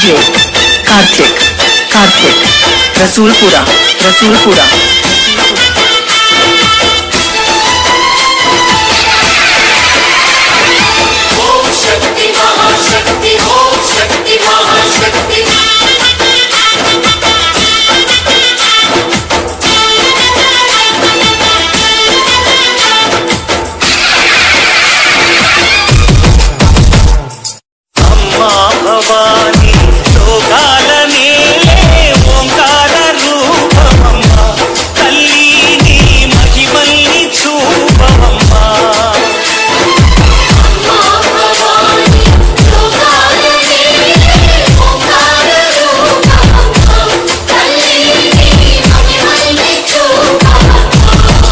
DJ Karthik Karthik Rasoolpura Rasoolpura ओम शक्ति महाशक्ति ओम शक्ति महाशक्ति అమ్మా భవాని లోకాల నేలే ఓంకార రూపమమ్మ తల్లి నీ మహిమల్ని చూపవమ్మా मां भवानी लोकाल नेले ओंकार रूपमम्मा तल्लीनी महिमल्नि చూపవమ్మా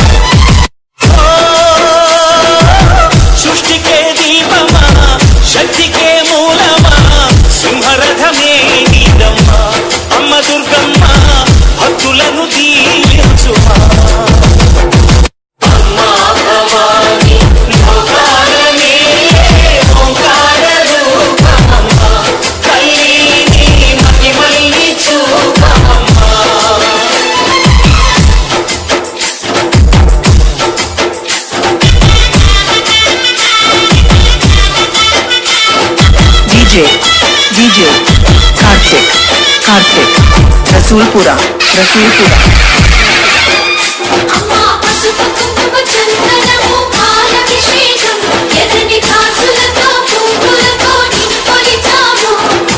సృష్టికే దీపమా శక్తికే మూలమా సింహరథమే నీదమ్మా అమ్మ దుర్గమ్మ భక్తులను దీవించుమా అమ్మా భవాని లోకాల నేలే ఓంకార రూపమమ్మ తల్లి నీ మహిమల్ని చూపవమ్మా डीजे डीजे कार्तिक कार्तिक रसूलपुरा रसूलपुरा అమ్మా పసుపు కుంకుమ చందనము పాలభిషేకం ఎర్రని కాసులతో పువ్వులతో నింపొలిచాము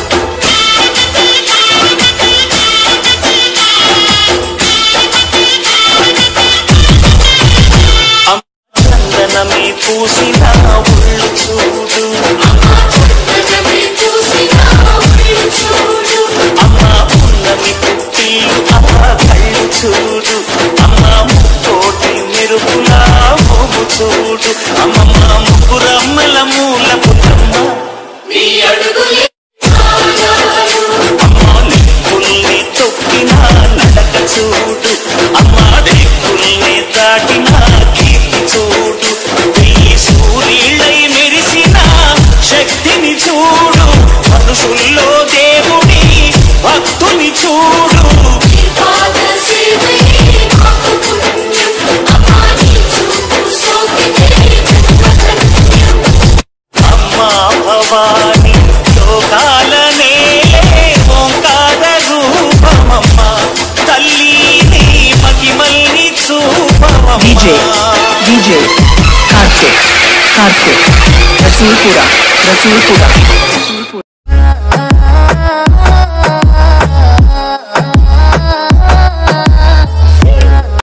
చందనమే పూసిన ఉళ్ళు చూడు అమ్మా చందనమే చూసిన ఒళ్ళు చూడు అమ్మ ఉన్నమి పుట్టిల్లు అమ్మ కళ్ళు చూడు అమ్మ ముక్కోటి మెరుపులా మోము చూడు అమ్మమ్మ ముగ్గురమ్మల మూల పుట్టమ్మ నీ అడుగులే సాగారు అమ్మ నిప్పుల్ని తొక్కిన నడక చూడు అమ్మ దిక్కుల్ని దాటిన కీర్తి చూడు ఈ సూర్యుళ్ళై మెరిసిన శక్తిని చూడు మనుషుల్లో దేవుడి భక్తుని చూడు పాద సేవయే మాకు పుణ్యం అమ్మా నీ చూపు సోకితే జన్మధన్యం అమ్మా భవాని లోకాలనే ఓంకార రూపమమ్మ తల్లి నీ మహిమల్ని చూపవమ్మ डीजे डीजे कार्तिक कार्तिक रसूलपुरा रसूलपुरा